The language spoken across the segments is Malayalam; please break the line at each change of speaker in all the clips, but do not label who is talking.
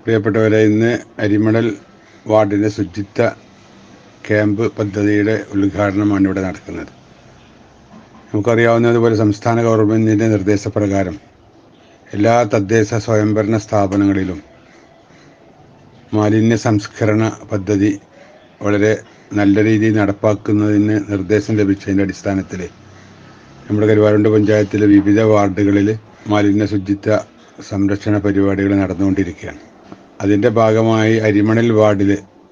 പ്രിയപ്പെട്ടവരെ ഇന്ന് അരിമണൽ വാർഡിൻ്റെ ശുചിത്വ ക്യാമ്പ് പദ്ധതിയുടെ ഉദ്ഘാടനമാണ് ഇവിടെ നടക്കുന്നത് നമുക്കറിയാവുന്നതുപോലെ സംസ്ഥാന ഗവൺമെൻറ്റിൻ്റെ നിർദ്ദേശപ്രകാരം എല്ലാ തദ്ദേശ സ്വയംഭരണ സ്ഥാപനങ്ങളിലും മാലിന്യ സംസ്കരണ പദ്ധതി വളരെ നല്ല രീതിയിൽ നടപ്പാക്കുന്നതിന് നിർദ്ദേശം ലഭിച്ചതിൻ്റെ അടിസ്ഥാനത്തിൽ നമ്മുടെ കരുവാരുണ്ട് പഞ്ചായത്തിലെ വിവിധ വാർഡുകളിൽ മാലിന്യ ശുചിത്വ സംരക്ഷണ പരിപാടികൾ നടന്നുകൊണ്ടിരിക്കുകയാണ് അതിൻ്റെ ഭാഗമായി അരിമണൽ വാർഡിൽ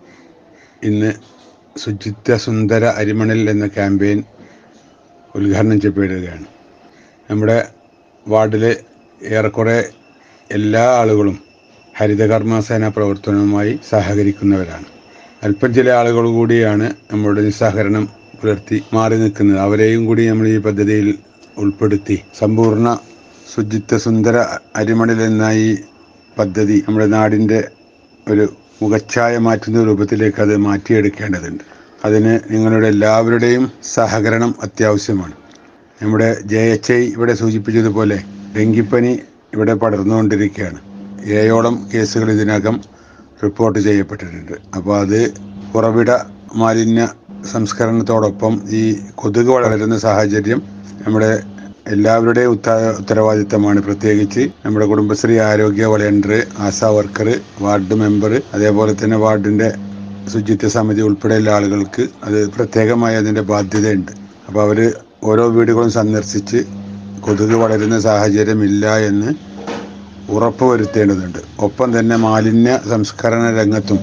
ഇന്ന് ശുചിത്വ സുന്ദര അരിമണൽ എന്ന ക്യാമ്പയിൻ ഉദ്ഘാടനം ചെയ്യപ്പെടുകയാണ് നമ്മുടെ വാർഡിൽ ഏറെക്കുറെ എല്ലാ ആളുകളും ഹരിതകർമ്മസേന പ്രവർത്തനവുമായി സഹകരിക്കുന്നവരാണ് അല്പം ചില ആളുകൾ കൂടിയാണ് നമ്മുടെ നിസ്സഹകരണം പുലർത്തി മാറി നിൽക്കുന്നത് അവരെയും കൂടി നമ്മൾ ഈ പദ്ധതിയിൽ ഉൾപ്പെടുത്തി സമ്പൂർണ്ണ ശുചിത്വ സുന്ദര അരിമണൽ എന്ന ഈ പദ്ധതി നമ്മുടെ നാടിൻ്റെ ഒരു മുഖച്ഛായ മാറ്റുന്ന രൂപത്തിലേക്ക് അത് മാറ്റിയെടുക്കേണ്ടതുണ്ട് അതിന് നിങ്ങളുടെ എല്ലാവരുടെയും സഹകരണം അത്യാവശ്യമാണ് നമ്മുടെ ജെ എച്ച് ഐ ഇവിടെ സൂചിപ്പിച്ചതുപോലെ ഡെങ്കിപ്പനി ഇവിടെ പടർന്നുകൊണ്ടിരിക്കുകയാണ് ഏഴോളം കേസുകൾ ഇതിനകം റിപ്പോർട്ട് ചെയ്യപ്പെട്ടിട്ടുണ്ട് അപ്പോൾ അത് ഉറവിട മാലിന്യ സംസ്കരണത്തോടൊപ്പം ഈ കൊതുക് വളരുന്ന സാഹചര്യം നമ്മുടെ എല്ലാവരുടെയും ഉത്ത ഉത്തരവാദിത്തമാണ് പ്രത്യേകിച്ച് നമ്മുടെ കുടുംബശ്രീ ആരോഗ്യ volunteer ASHA worker ward member അതേപോലെ തന്നെ വാർഡിൻ്റെ ശുചിത്വ സമിതി ഉൾപ്പെടെയുള്ള ആളുകൾക്ക് അത് പ്രത്യേകമായി അതിൻ്റെ ബാധ്യതയുണ്ട് അപ്പോൾ അവർ ഓരോ വീടുകളും സന്ദർശിച്ച് കൊതുക് വളരുന്ന സാഹചര്യമില്ല എന്ന് ഉറപ്പ് വരുത്തേണ്ടതുണ്ട് ഒപ്പം തന്നെ മാലിന്യ സംസ്കരണ രംഗത്തും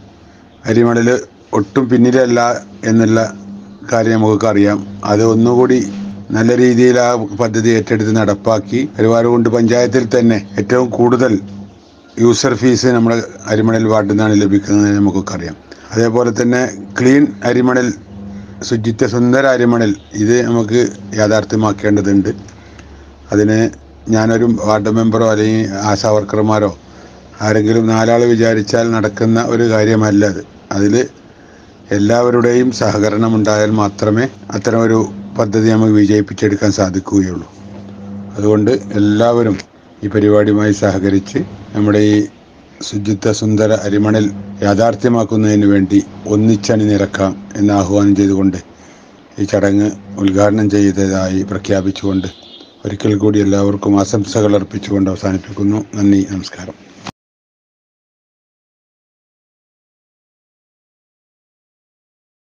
അരിമണൽ ഒട്ടും പിന്നിലല്ല എന്നുള്ള കാര്യം നമുക്ക് അറിയാം അത് ഒന്നുകൂടി നല്ല രീതിയിൽ ആ പദ്ധതി ഏറ്റെടുത്ത് നടപ്പാക്കി കരുവാരുകുണ്ട് പഞ്ചായത്തിൽ തന്നെ ഏറ്റവും കൂടുതൽ യൂസർ ഫീസ് നമ്മുടെ അരിമണൽ വാർഡിൽ നിന്നാണ് ലഭിക്കുന്നത് നമുക്കൊക്കെ അറിയാം അതേപോലെ തന്നെ ക്ലീൻ അരിമണൽ ശുചിത്വ സുന്ദര അരിമണൽ ഇത് നമുക്ക് യാഥാർത്ഥ്യമാക്കേണ്ടതുണ്ട് അതിന് ഞാനൊരു വാർഡ് മെമ്പറോ അല്ലെങ്കിൽ ആശാ വർക്കർമാരോ ആരെങ്കിലും നാലാൾ വിചാരിച്ചാൽ നടക്കുന്ന ഒരു കാര്യമല്ല അത് അതിൽ എല്ലാവരുടെയും സഹകരണം ഉണ്ടായാൽ മാത്രമേ അത്തരമൊരു പദ്ധതി നമുക്ക് വിജയിപ്പിച്ചെടുക്കാൻ സാധിക്കുകയുള്ളൂ അതുകൊണ്ട് എല്ലാവരും ഈ പരിപാടിയുമായി സഹകരിച്ച് നമ്മുടെ ഈ ശുചിത്വ സുന്ദര അരിമണൽ യാഥാർത്ഥ്യമാക്കുന്നതിന് വേണ്ടി ഒന്നിച്ചണി നിരക്കാം എന്ന് ആഹ്വാനം ചെയ്തുകൊണ്ട് ഈ ചടങ്ങ് ഉദ്ഘാടനം ചെയ്തതായി പ്രഖ്യാപിച്ചുകൊണ്ട് ഒരിക്കൽ കൂടി എല്ലാവർക്കും ആശംസകൾ അർപ്പിച്ചുകൊണ്ട് അവസാനിപ്പിക്കുന്നു നന്ദി നമസ്കാരം